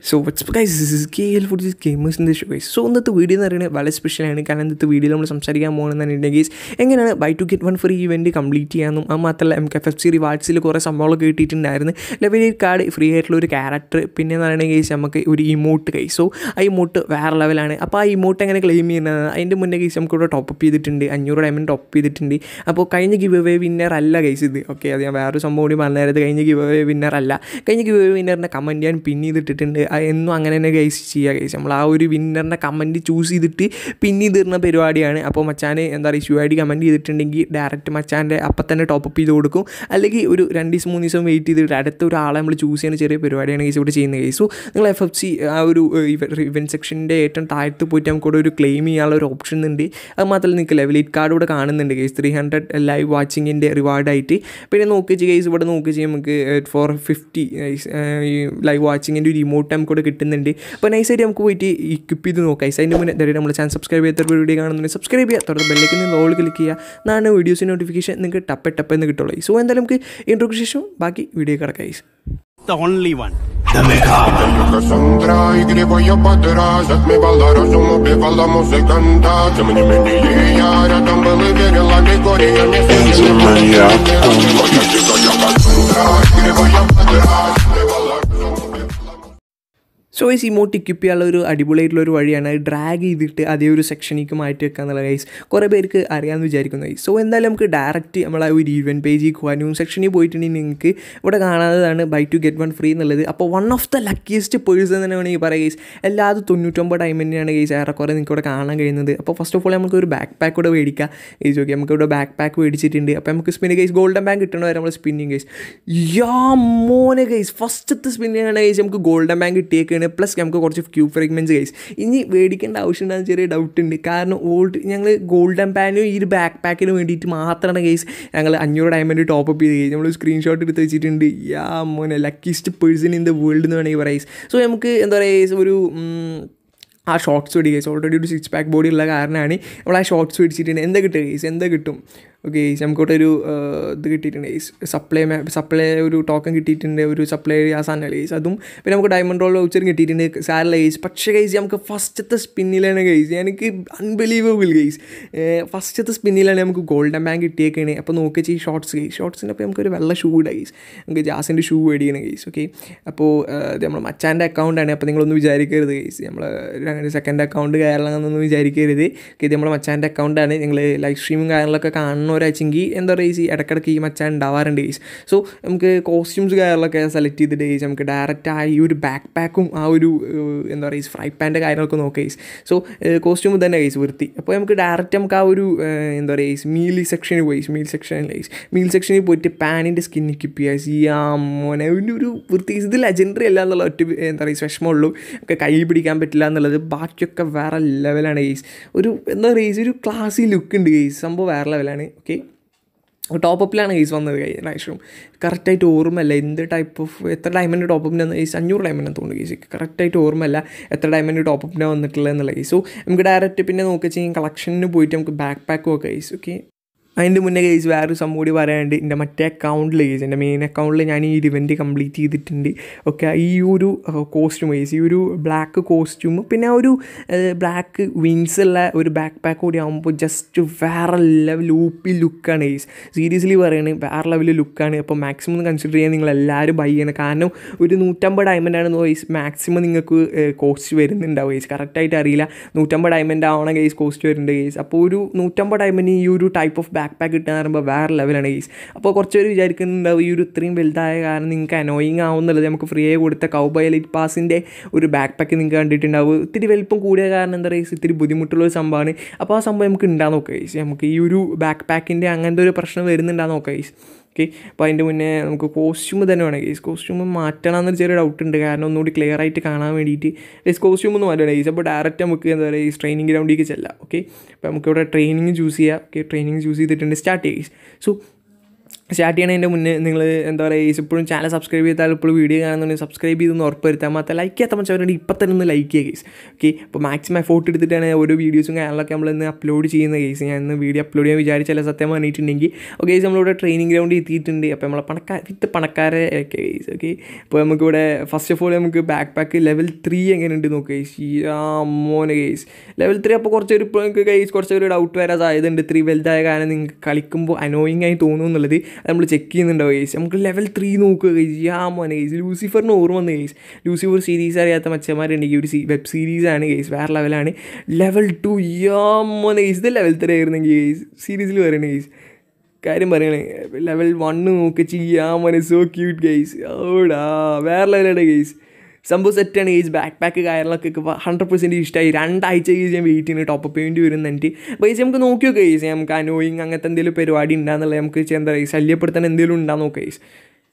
So what's guys this is K L four this gamers in the show guys so ഇന്നത്തെ video എന്ന് പറയുന്നത് വളരെ സ്പെഷ്യലാണ് കാരണം ഇന്നത്തെ വീഡിയോയിൽ നമ്മൾ സംസാരിക്കാൻ പോകുന്നതെന്നുണ്ടെങ്കിൽ ഗൈസ് എങ്ങനെയാണ് buy two get one free event complete ചെയ്യാമെന്നും അത് മാത്രമല്ല എം എഫ് എഫ് സി റിവാർഡ്സിൽ കുറേ സംഭവങ്ങളൊക്കെ കിട്ടിയിട്ടുണ്ടായിരുന്നു ലെവൽ കാർഡ് ഫ്രീ ആയിട്ടുള്ള ഒരു ക്യാരക്ടർ പിന്നെ എന്ന് പറയുന്നത് ഗൈസ് നമുക്ക് ഒരു ഇമോട്ട് ഗൈസ് സോ ആ ഇമോട്ട് വേറെ ലെവലാണ് അപ്പോൾ ആ ഇമോട്ട് എങ്ങനെ ക്ലെയിം ചെയ്യുന്നത് അതിൻ്റെ മുന്നേ ഗൈസ് നമുക്ക് ഇവിടെ ടോപ്പ് അപ്പ് ചെയ്തിട്ടുണ്ട് അഞ്ഞൂറ് ഡയമണ്ട് ടോപ്പ് ചെയ്തിട്ടുണ്ട് അപ്പോൾ കഴിഞ്ഞ ഗിവ് അവേ വിന്നർ അല്ല ഗൈസ് ഇത് ഓക്കെ അത് ഞാൻ വേറൊരു സംഭവം കൂടി പറഞ്ഞത് കഴിഞ്ഞ ഗിവ് അവേ വിന്നർ അല്ല കഴിഞ്ഞ ഗിവ് അവേ വിന്നറിൻ്റെ കമൻറ്റ് ഞാൻ പിൻ ചെയ്തിട്ടിട്ടുണ്ട് അത് എന്നും അങ്ങനെ തന്നെ ഗൈസ് ചെയ്യുക ഗൈസ് നമ്മൾ ആ ഒരു വിന്നറിൻ്റെ കമൻറ്റ് ചൂസ് ചെയ്തിട്ട് പിൻ ചെയ്തിരുന്ന പരിപാടിയാണ് അപ്പോൾ മച്ചാന് എന്താ പറയുക ഷു ഐ ഡി കമൻറ്റ് ചെയ്തിട്ടുണ്ടെങ്കിൽ ഡയറക്റ്റ് മച്ചാൻ്റെ അപ്പം തന്നെ ടോപ്പ് അപ്പ് ചെയ്ത് കൊടുക്കും അല്ലെങ്കിൽ ഒരു രണ്ട് ദിവസം മൂന്ന് ദിവസം വെയിറ്റ് ചെയ്തിട്ട് അടുത്ത ഒരാളെ നമ്മൾ ചൂസ് ചെയ്യുന്ന ചെറിയ പരിപാടിയാണ് ഗൈസ് ഇവിടെ ചെയ്യുന്നത് ഗൈസ് സോ നിങ്ങൾ എഫ് എഫ് സി ആ ഒരു ഇവൻറ്റ് സെക്ഷൻ്റെ ഏറ്റവും താഴത്ത് പോയിട്ട് നമുക്ക് ഇവിടെ ഒരു ക്ലെയിം ചെയ്യാനുള്ള ഒരു ഓപ്ഷൻ ഉണ്ട് അത് മാത്രമല്ല നിങ്ങൾക്ക് ലെവൽ എയ്റ്റ് കാർഡ് ഇവിടെ കാണുന്നുണ്ട് ഗൈസ് ത്രീ ഹൺഡ്രഡ് ലൈവ് വാച്ചിങ്ങിൻ്റെ റിവാർഡായിട്ട് പിന്നെ നോക്കിച്ച് ഗൈസ് ഇവിടെ നോക്കിച്ച് നമുക്ക് ഫോർ ഫിഫ്റ്റി ലൈവ് വാച്ചിങ്ങിൻ്റെ ഒരു ഇമോട്ട് നമുക്ക് ഇവിടെ കിട്ടുന്നുണ്ട് അപ്പോൾ നൈസായിട്ട് നമുക്ക് പോയിട്ട് ഇക്വിപ്പ് ചെയ്ത് നോക്കാം ഗൈസ് അതിൻ്റെ മുന്നേ എന്തായാലും നമ്മൾ ചാനൽ സബ്സ്ക്രൈബ് ചെയ്യാത്ത വീഡിയോ കാണുന്നുണ്ടെങ്കിൽ സബ്സ്ക്രൈബ് ചെയ്യുക തുടർന്ന് ബെല്ലേക്ക് നിന്ന് ഓൾ ക്ലിക്ക് ചെയ്യുക എന്നാണ് വീഡിയോസിന് നോട്ടിഫിക്കേഷൻ നിങ്ങൾക്ക് ടപ്പ് ടപ്പ് എന്ന് കിട്ടുള്ളൂ സോ എന്തായാലും നമുക്ക് ഇൻട്രോക്ക് ശേഷം ബാക്കി വീഡിയോ കിടക്കാം guys the only one. Tengo que Sandra y griego yo pa' atrás Отмевала разум, убивала музыканта Тем не менее я рядом был и верила Григория не Я дикая Кассандра и griego я pa' atrás Отмевала разум, убивала so guys emote equip ചെയ്യാനുള്ള ഒരു അടിപൊളിയായിട്ടുള്ള ഒരു വഴിയാണ് അത് ഡ്രാഗ് ചെയ്തിട്ട് അതേ ഒരു സെക്ഷനിലേക്ക് മാറ്റി വെക്കുക എന്നുള്ള ഗൈസ് കുറേ പേർക്ക് അറിയാമെന്ന് വിചാരിക്കുന്നു ഗൈസ് സോ എന്തായാലും നമുക്ക് ഡയറക്റ്റ് നമ്മളെ ഒരു ഈവൻറ്റ് പേജിൽ പോകാൻ ന്യൂസ് സെക്ഷനിൽ പോയിട്ടുണ്ടെങ്കിൽ നിങ്ങൾക്ക് ഇവിടെ കാണാത്തതാണ് buy two get one free എന്നുള്ളത് അപ്പോൾ one of the luckiest person തന്നെ വേണമെങ്കിൽ പറയാം ഗൈസ് എല്ലാതും തൊണ്ണൂറ്റൊമ്പത് ടൈം തന്നെയാണ് ഗൈസ് ഏറെക്കുറെ നിങ്ങൾക്ക് ഇവിടെ കാണാൻ കഴിയുന്നത് അപ്പോൾ ഫസ്റ്റ് ഓഫ് ഓൾ നമുക്ക് ഒരു ബാക്ക് പാക്ക് കൂടെ മേടിക്കാം ഗൈസ് ഓക്കെ നമുക്ക് ഇവിടെ ബാക്ക് പാക്ക് മേടിച്ചിട്ടുണ്ട് അപ്പോൾ നമുക്ക് സ്പിൻ ഗൈസ് ഗോൾഡൻ ബാങ്ക് കിട്ടണ വരെ നമ്മൾ സ്പിന്നിങ് ഗൈസ് യാ മോനെ ഗൈസ് ഫസ്റ്റത്തെ സ്പിന്നിങ് ഗൈസ് നമുക്ക് ഗോൾഡൻ ബാങ്ക് കിട്ടിയേക്കാണ് പ്ലസ് നമുക്ക് കുറച്ച് ക്യൂ ഫ്രഗ്മെൻറ്റ്സ് ഗൈസ് ഇനി മേടിക്കേണ്ട ആവശ്യമുണ്ടെന്ന് ചെറിയ ഡൗട്ട് ഉണ്ട് കാരണം ഓൾഡ് ഞങ്ങൾ ഗോൾഡൻ പാനും ഈ ഒരു ബാക്ക് പാക്കിന് വേണ്ടിയിട്ട് മാത്രമാണ് ഗൈസ് ഞങ്ങൾ അഞ്ഞൂറ് ഡയമണ്ട് ടോപ്പ് അപ്പ് ചെയ്ത് ഗൈസ് നമ്മൾ സ്ക്രീൻഷോട്ട് എടുത്ത് വെച്ചിട്ടുണ്ട് യാ മോനെ luckiest person in the world എന്ന് വേണമെങ്കിൽ പറയാം സോ നമുക്ക് എന്താ പറയുക ഒരു ഉം, ആ ഷോർട്സ് പിടി കേസ് ഓൾറെഡി ഒരു സിക്സ് പാക്ക് ബോഡി ഉള്ള കാരണമാണ് നമ്മൾ ആ ഷോർട്സ് പിടിച്ചിട്ടുണ്ട് എന്താ കിട്ടുക കേസ് എന്താ കിട്ടും ഓക്കെ ഗേസ് നമുക്കോട്ട് ഒരു ഇത് കിട്ടിയിട്ടുണ്ട് ഗേസ് സപ്ലൈ സപ്ലൈ ഒരു ടോക്കൺ കിട്ടിയിട്ടുണ്ട് ഒരു സപ്ലൈ ആ സാധനം ഗേസ് അതും പിന്നെ നമുക്ക് ഡയമണ്ട് റോൾ വൗച്ചറും കിട്ടിയിട്ടുണ്ട് സാരല്ല ഗേസ് പക്ഷേ ഗേസ് നമുക്ക് ഫസ്റ്റത്തെ സ്പിന്നിലാണ് ഗേസ് എനിക്ക് അൺബിലീവബിൾ ഗേസ് ഫസ്റ്റത്തെ സ്പിന്നിലാണ് നമുക്ക് ഗോൾഡൻ ബാങ്ക് കിട്ടിയേക്കാണ് അപ്പോൾ നോക്കിച്ച് ഈ ഷോർട്സ് ഗേസ് ഷോർട്സിൻ്റെ അപ്പോൾ നമുക്കൊരു വെള്ള ഷൂ ഇടാം ഗേസ് നമുക്ക് ജാസിൻ്റെ ഷൂ മേടിക്കണം ഗേസ് ഓക്കെ അപ്പോൾ ഇത് നമ്മൾ മച്ചാൻ്റെ അക്കൗണ്ടാണ് അപ്പോൾ നിങ്ങളൊന്നും വിചാരിക്കരുത് ഗേസ് നമ്മൾ അങ്ങനെ സെക്കൻഡ് അക്കൗണ്ട് കയറണമെന്നൊന്നും വിചാരിക്കരുത് ഓക്കെ ഇത് നമ്മുടെ മച്ചാൻ്റെ അക്കൗണ്ടാണ് നിങ്ങൾ ലൈവ് സ്ട്രീമും കാര്യങ്ങളൊക്കെ കാണുന്നവരാച്ചെങ്കിൽ എന്താ പറയുക ഈ ഇടയ്ക്കിടയ്ക്ക് ഈ മച്ചാൻ ഉണ്ടാവാറുണ്ട് ഗേസ് സോ നമുക്ക് കോസ്റ്റ്യൂംസ് കാര്യങ്ങളൊക്കെ സെലക്ട് ചെയ്തിട്ട് ഗേസ് നമുക്ക് ഡയറക്റ്റ് ആ ഈ ഒരു ബാക്ക് പാക്കും ആ ഒരു ഏഹ്, എന്താ പറയുക ഫ്രൈ പാൻ്റെ കാര്യങ്ങളൊക്കെ നോക്കുക ഗേസ് സോ കോസ്റ്റ്യൂം തന്നെ ഗേസ് വൃത്തി അപ്പോൾ നമുക്ക് ഡയറക്റ്റ് നമുക്ക് ആ ഒരു ഏഹ്, എന്താ പറയുക മീൽ സെക്ഷനിൽ പോയി മീൽ സെക്ഷനിൽ ഗേസ് മീൽ സെക്ഷനിൽ പോയിട്ട് പാനിൻ്റെ സ്കിൻ എക്യൂപ്പ് ചെയ്യുക ചെയ്യാ മോനെ ഒരു ഒരു വൃത്തി ഇത് ലെജൻഡറി അല്ല എന്നുള്ള ഒറ്റ എന്താ പറയുക വിഷമമുള്ളൂ ഒക്കെ കൈ പിടിക്കാൻ പറ്റില്ല എന്നുള്ളത് ബാക്കിയൊക്കെ വേറെ ലെവലാണ് ഗെയ്സ് ഒരു എന്താ പറയുക ഗെയ്സ് ഒരു ക്ലാസ്സിൽ ലുക്ക് ഉണ്ട് ഗെയ്സ് സംഭവം വേറെ ലെവലാണ് ഓക്കെ ടോപ്പ് അപ്പിലാണ് ഗെയ്സ് വന്നത് കഴിഞ്ഞ പ്രാവശ്യം കറക്റ്റായിട്ട് ഓർമ്മയല്ല എന്ത് ടൈപ്പ് ഓഫ് എത്ര ഡയമണ്ട് ടോപ്പ് അപ്പിനാണ് ഗെയ്സ് അഞ്ഞൂറ് ഡയമണ്ട് തോന്നുന്നു ഗെയ്സ് കറക്റ്റായിട്ട് ഓർമ്മയല്ല എത്ര ഡയമണ്ട് ടോപ്പ് അപ്പിനാണ് വന്നിട്ടുള്ളത് എന്നുള്ള ഗെയ്സ് സോ നമുക്ക് ഡയറക്റ്റ് പിന്നെ നോക്കി വെച്ചാൽ കളക്ഷനിന് പോയിട്ട് നമുക്ക് ബാക്ക് പാക്ക് നോക്കാം ഗെയ്സ് ഓക്കെ അതിൻ്റെ മുന്നേ കേസ് വേറൊരു സംഭവം കൂടി പറയാനുണ്ട് എൻ്റെ മറ്റേ അക്കൗണ്ടിൽ കേസ് എൻ്റെ മെയിൻ അക്കൗണ്ടിൽ ഞാൻ ഈ ഇവൻറ്റ് കംപ്ലീറ്റ് ചെയ്തിട്ടുണ്ട് ഓക്കെ ഈ ഒരു കോസ്റ്റ്യൂം കേസ് ഈ ഒരു ബ്ലാക്ക് കോസ്റ്റ്യൂം പിന്നെ ആ ഒരു ബ്ലാക്ക് വിങ്സ് ഉള്ള ഒരു ബാക്ക് പാക്ക് കൂടി ആകുമ്പോൾ ജസ്റ്റ് വേറെ ലെവൽ ലൂപ്പി ലുക്കാണ് കേസ് സീരിയസ്ലി പറയുന്നത് വേറെ ലെവൽ ലുക്കാണ് അപ്പോൾ മാക്സിമം കൺസിഡർ ചെയ്യാൻ നിങ്ങൾ എല്ലാവരും ബൈ ചെയ്യണം കാരണം ഒരു നൂറ്റമ്പത് ഡയമണ്ട് ആണെന്ന് വൈസ് മാക്സിമം നിങ്ങൾക്ക് കോസ്റ്റ് വരുന്നുണ്ടാവും കേസ് കറക്റ്റായിട്ട് അറിയില്ല നൂറ്റമ്പത് ഡയമണ്ട് ആവണം കേസ് കോസ്റ്റ് വരുന്നുണ്ട് കേസ് അപ്പോൾ ഒരു നൂറ്റമ്പത് ഡയമണ്ട് ഈ ഒരു ടൈപ്പ് ഓഫ് ബാക്ക് പാക്ക് കിട്ടുക പറയുമ്പോൾ വേറെ ലെവലാണ് കേസ് അപ്പോൾ കുറച്ച് പേര് വിചാരിക്കുന്നുണ്ടാവും ഈ ഒരു ഇത്രയും വലുതായ കാരണം നിങ്ങൾക്ക് അനോയിങ് ആവുന്നുള്ളത് നമുക്ക് ഫ്രീ ആയി കൊടുത്ത കൗബൈ ലൈറ്റ് പാസിൻ്റെ ഒരു ബാക്ക് പാക്ക് നിങ്ങൾക്ക് കണ്ടിട്ടുണ്ടാവും ഇത്തിരി വലിപ്പം കൂടിയ കാരണം എന്താ പറയുക ഇത്തിരി ബുദ്ധിമുട്ടുള്ള ഒരു സംഭവമാണ് അപ്പോൾ ആ സംഭവം നമുക്ക് ഉണ്ടാകുന്ന നോക്കാം കേസ് നമുക്ക് ഈ ഒരു ബാക്ക് പാക്കിൻ്റെ അങ്ങനത്തെ ഒരു പ്രശ്നം വരുന്നുണ്ടാകുന്ന നോക്കാം കേസ് ഓക്കെ അപ്പോൾ അതിൻ്റെ മുന്നേ നമുക്ക് കോസ്റ്റ്യൂം തന്നെ വേണം കേസ് കോസ്റ്റ്യൂം മാറ്റണം എന്നൊരു ചെറിയ ഡൗട്ട് ഉണ്ട് കാരണം ഒന്നുകൂടി ക്ലിയർ ആയിട്ട് കാണാൻ വേണ്ടിയിട്ട് ഗേസ് കോസ്റ്റ്യൂം ഒന്നും മാറ്റണം കേസ് അപ്പോൾ ഡയറക്റ്റ് നമുക്ക് എന്താ പറയുക ഈ ട്രെയിനിങ് ഗ്രൗണ്ടിലേക്ക് ചെല്ലാം ഓക്കെ അപ്പോൾ നമുക്കിവിടെ ട്രെയിനിങ് ചൂസ് ചെയ്യാം ഓക്കെ ട്രെയിനിങ് ചൂസ് ചെയ്തിട്ടുണ്ട് സ്റ്റാർട്ട് ചെയ്യുക സോ സ്റ്റാർട്ട് ചെയ്യണതിൻ്റെ മുന്നേ നിങ്ങൾ എന്താ പറയുക ഇപ്പോഴും ചാനൽ സബ്സ്ക്രൈബ് ചെയ്താൽ ഇപ്പോൾ വീഡിയോ കാണുന്നുണ്ടെങ്കിൽ സബ്സ്ക്രൈബ് ചെയ്തൊന്ന് ഉറപ്പ് വരുത്താൻ മാത്രം ലൈക്ക് ചെയ്യാത്ത മച്ചവരുണ്ട് ഇപ്പം തന്നെ ഒന്ന് ലൈക്ക് ചെയ്യുക കേസ് ഓക്കെ അപ്പോൾ മാക്സിമം എഫോർട്ട് എടുത്തിട്ടാണ് ഓരോ വീഡിയോസും കാര്യങ്ങളൊക്കെ നമ്മൾ ഇന്ന് അപ്ലോഡ് ചെയ്യുന്ന കേസ് ഞാൻ ഇന്ന് വീഡിയോ അപ്ലോഡ് ചെയ്യാൻ വിചാരിച്ചാൽ സത്യം പറഞ്ഞിട്ടുണ്ടെങ്കിൽ ഓക്കെ കേസ് നമ്മളിവിടെ ട്രെയിനിങ് ഗ്രൗണ്ടിൽ എത്തിയിട്ടുണ്ട് അപ്പോൾ നമ്മളെ പണക്കാർ വിത്ത് പണക്കാരെ ഒക്കെ കേസ് ഓക്കെ അപ്പോൾ നമുക്കിവിടെ ഫസ്റ്റ് ഓഫ് ഓൾ നമുക്ക് ബാക്ക് പാക്ക് ലെവൽ ത്രീ എങ്ങനെയുണ്ട് നോക്കുക കേസ് ആ മോനെ കേസ് ലെവൽ ത്രീ അപ്പോൾ കുറച്ചൊരു ഇപ്പോൾ നിങ്ങൾക്ക് കേസ് കുറച്ചൊരു ഡൗട്ട് വരാൻ സാധ്യതയുണ്ട് ത്രീ വലുതായ കാരണം നിങ്ങൾക്ക് കളിക്കുമ്പോൾ അനോയിങ് ആയി തോന്നും എന്നുള്ളത് നമ്മൾ ചെക്ക് ചെയ്യുന്നുണ്ടാവും കേസ് നമുക്ക് ലെവൽ ത്രീ നോക്കുക കേസ് യാ മോനെ കേസ് ലൂസിഫറിന് ഓർമ്മ വന്നു കേസ് ലൂസിഫർ സീരീസ് അറിയാത്ത മച്ചന്മാരുണ്ടെങ്കിൽ ഒരു വെബ് സീരീസാണ് കേസ് വേറെ ലെവലാണ് ലെവൽ ടു യാ മോനെ കേസ് ഇത് ലെവൽ ത്രീ ആയിരുന്നെങ്കിൽ കേസ് സീരീസിൽ പറയണ കേസ് കാര്യം പറയണേ ലെവൽ വണ്ണ് നോക്കി ചെയ്യാ മോനെ സോ ക്യൂട്ട് ഗെയ്സ് ഓടാ വേറെ ലെവലാണ് ഗെയ്സ് സംഭവം സെറ്റാണ് ഗെയ്സ് ബാക്ക് പാക്ക് കാര്യങ്ങളൊക്കെ ഹൺഡ്രഡ് പെർസെൻറ്റ് ഇഷ്ടമായി രണ്ടാഴ്ച ഗെയ്സ് ഞാൻ വെയിറ്റ് ചെയ്യുന്നു ടോപ്പ് വേണ്ടി വരും എന്നിട്ട് അപ്പോൾ ഗെയ്സ് നമുക്ക് നോക്കി നോക്കാം ഗെയ്സ് നമുക്ക് അനോയിങ് അങ്ങനത്തെ എന്തെങ്കിലും പരിപാടി ഉണ്ടാകുന്നുള്ള നമുക്ക് എന്താ പറയുക ശല്യപ്പെടുത്താൻ എന്തെങ്കിലും ഉണ്ടാകുന്ന നോക്കാം ഗെയ്സ്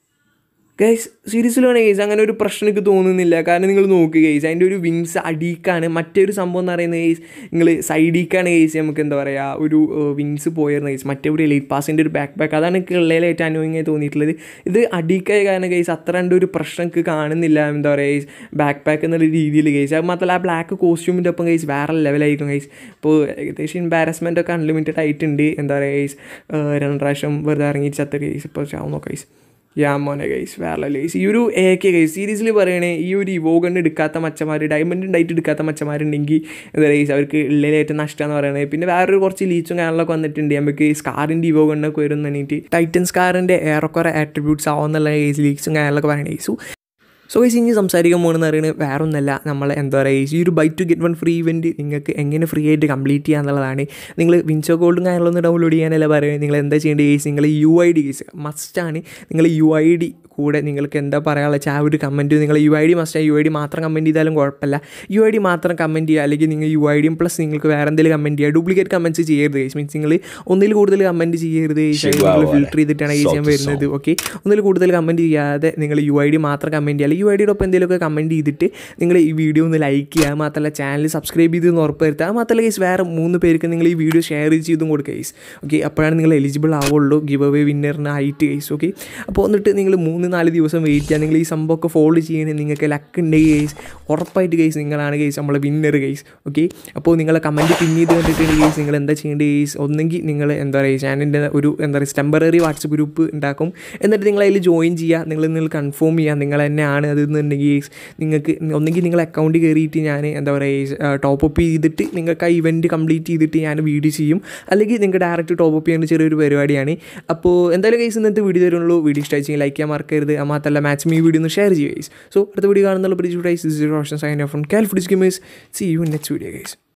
ഗൈസ് സീരീസിലാണ് ഗൈസ് അങ്ങനെ ഒരു പ്രശ്നം എനിക്ക് തോന്നുന്നില്ല കാരണം നിങ്ങൾ നോക്കുക ഗൈസ് അതിൻ്റെ ഒരു വിങ്സ് അടിക്കാണ് മറ്റൊരു സംഭവം എന്ന് പറയുന്നത് ഗൈസ് നിങ്ങൾ സൈഡിക്കാണ് ഗൈസ് നമുക്ക് എന്താ പറയുക ഒരു വിങ്സ് പോയിരുന്നു ഗൈസ് മറ്റേ ഒരു എലൈറ്റ് പാസിൻ്റെ ഒരു ബാക്ക് ബാക്ക് അതാണ് എനിക്ക് ഉള്ളതിൽ ഏറ്റവും അനുഭവം ആയി തോന്നിയിട്ടുള്ളത് ഇത് അടിക്കായ കാരണം ഗൈസ് അത്ര കണ്ട് ഒരു പ്രശ്നം എനിക്ക് കാണുന്നില്ല എന്താ പറയുക ഗൈസ് ബാക്ക് പാക്ക് എന്നുള്ള രീതിയിൽ ഗൈസ് അത് മാത്രമല്ല ആ ബ്ലാക്ക് കോസ്റ്റ്യൂമിൻ്റെ ഒപ്പം ഗൈസ് വേറെ ലെവലായിരിക്കും ഗൈസ് ഇപ്പോൾ ഏകദേശം എംബാരസ്മെൻ്റ് ഒക്കെ അൺലിമിറ്റഡ് ആയിട്ടുണ്ട് എന്താ പറയുക ഗൈസ് രണ്ട് പ്രാവശ്യം വെറുതെ ഇറങ്ങി ചത്ത ഗൈസ് ഇപ്പോൾ ചാവും നോക്കാം ഗൈസ് യാ മോനെ ഗൈസ് വേറെ ഗൈസ് ഈ ഒരു എ കെ ഗൈസ് സീരീസിൽ പറയണേ ഈ ഒരു ഇവോഗണ്ട് എടുക്കാത്ത മച്ചന്മാർ ഡയമണ്ട് ഉണ്ടായിട്ട് എടുക്കാത്ത മച്ചന്മാരുണ്ടെങ്കിൽ എന്താ ഗൈസ് അവർക്ക് ഉള്ളിൽ ഏറ്റവും നഷ്ടമെന്ന് പറയുന്നത് പിന്നെ വേറൊരു കുറച്ച് ലീച്ചും കാര്യങ്ങളൊക്കെ വന്നിട്ടുണ്ട് നമുക്ക് സ്കാറിൻ്റെ ഇവോഗണ്ടൊക്കെ വരും എന്നിട്ട് ടൈറ്റൻ സ്കാറിൻ്റെ ഏറെക്കുറെ ആട്രിബ്യൂട്ട്സ് ആവുന്നുള്ള ഗൈസ് ലീക്സും കാര്യങ്ങളൊക്കെ പറയണേ ഗൈസു സോ ഗൈസ് ഇനി സംസാരിക്കാൻ പോകുന്നത് പറയുന്നത് വേറെ ഒന്നല്ല നമ്മൾ എന്താ പറയുക ഈ ഒരു buy two get one free event നിങ്ങൾക്ക് എങ്ങനെ ഫ്രീ ആയിട്ട് കംപ്ലീറ്റ് ചെയ്യുക എന്നുള്ളതാണ് നിങ്ങൾ വിൻസോ ഗോൾഡും കാര്യങ്ങളൊന്നും ഡൗൺലോഡ് ചെയ്യാനല്ല പറയുന്നത് നിങ്ങൾ എന്താ ചെയ്യേണ്ടത് കേസ് നിങ്ങൾ യു ഐ ഡി കേസ് മസ്റ്റാണ് നിങ്ങൾ യു ഐ ഡി കൂടെ നിങ്ങൾക്ക് എന്താ പറയാനുള്ള വെച്ചാൽ ആ ഒരു കമൻറ്റ് നിങ്ങൾ U I D must U I D മാത്രം കമൻറ്റ് ചെയ്താലും കുഴപ്പമില്ല യു ഐ ഡി മാത്രം കമൻറ്റ് ചെയ്യുക അല്ലെങ്കിൽ നിങ്ങൾ യു ഐ ഡിയും പ്ലസ് നിങ്ങൾക്ക് വേറെ എന്തെങ്കിലും കമൻറ്റ് ചെയ്യുക ഡ്യൂപ്ലിക്കേറ്റ് കമൻറ്റ്സ് ചെയ്യരുത് കേസ് മീൻസ് നിങ്ങൾ ഒന്നിൽ കൂടുതൽ കമൻറ്റ് ചെയ്യരുത് നിങ്ങൾ ഫിൽറ്റർ ചെയ്തിട്ടാണ് കേസ് ഞാൻ വരുന്നത് ഓക്കെ ഒന്നിൽ കൂടുതൽ കമൻറ്റ് ചെയ്യാതെ നിങ്ങൾ യു ഐ ഡി മാത്രം കമൻറ്റ് ചെയ്യുക യു ഐ ഡിയുടെ ഒപ്പം എന്തെങ്കിലുമൊക്കെ കമൻറ്റ് ചെയ്തിട്ട് നിങ്ങൾ ഈ വീഡിയോ ഒന്ന് ലൈക്ക് ചെയ്യുക മാത്രമല്ല ചാനൽ സബ്സ്ക്രൈബ് ചെയ്തെന്ന് ഉറപ്പ് വരുത്തുക മാത്രമല്ല കേസ് വേറെ മൂന്ന് പേർക്ക് നിങ്ങൾ ഈ വീഡിയോ ഷെയർ ചെയ്തും കൊടുക്കുക കേസ് ഓക്കെ അപ്പോഴാണ് നിങ്ങൾ എലിജിബിൾ ആവുള്ളൂ ഗിവ് അവേ വിന്നറിനായിട്ട് കേസ് ഓക്കെ അപ്പോൾ എന്നിട്ട് നിങ്ങൾ മൂന്ന് നാല് ദിവസം വെയിറ്റ് ചെയ്യുക നിങ്ങൾ ഈ സംഭവമൊക്കെ ഫോളോ ചെയ്യണേ നിങ്ങൾക്ക് ലക്ക് ഉണ്ട് കേസ് ഉറപ്പായിട്ട് കേസ് നിങ്ങളാണ് കേസ് നമ്മളെ വിന്നർ കേസ് ഓക്കെ അപ്പോൾ നിങ്ങളെ കമൻറ്റ് പിൻ ചെയ്ത് കണ്ടിട്ടുണ്ട് കേസ് നിങ്ങൾ എന്താ ചെയ്യേണ്ടത് കേസ് ഒന്നെങ്കിൽ നിങ്ങൾ എന്താ പറയുക ചാനലിൻ്റെ ഒരു എന്താ പറയുക ടെമ്പററി വാട്സപ്പ് ഗ്രൂപ്പ് ഉണ്ടാക്കും എന്നിട്ട് നിങ്ങൾ അതിൽ ജോയിൻ ചെയ്യുക നിങ്ങൾ നിങ്ങൾ കൺഫേം ചെയ്യുക നിങ്ങൾ തന്നെയാണ് അതെന്നുണ്ടെങ്കിൽ നിങ്ങൾക്ക് ഒന്നെങ്കിൽ നിങ്ങൾ അക്കൗണ്ട് കയറിയിട്ട് ഞാൻ എന്താ പറയുക ടോപ്പ് അപ്പ് ചെയ്തിട്ട് നിങ്ങൾക്ക് ആ ഇവൻറ്റ് കംപ്ലീറ്റ് ചെയ്തിട്ട് ഞാൻ വീഡിയോ ചെയ്യും അല്ലെങ്കിൽ നിങ്ങൾക്ക് ഡയറക്റ്റ് ടോപ്പ് അപ്പ് ചെയ്യുന്ന ചെറിയൊരു പരിപാടിയാണ് അപ്പോൾ എന്തായാലും കേസ് ഇന്നത്തെ വീഡിയോ തരുള്ളൂ വീഡിയോ ഇഷ്ടമായി ചെയ്യും ലൈക്ക് ചെയ്യാൻ മറക്കരുത് ആ മാത്രമല്ല മാച്ച് മീ വീഡിയോ ഒന്ന് ഷെയർ ചെയ്യുക ഗൈസ് സോ അടുത്ത വീഡിയോ കാണുന്നുള്ള പ്രിജു ഡൈസ് റോഷൻ സൈൻ ഓഫ് ഫ്രം കാൽഫുഡിസ് gamers see you next video guys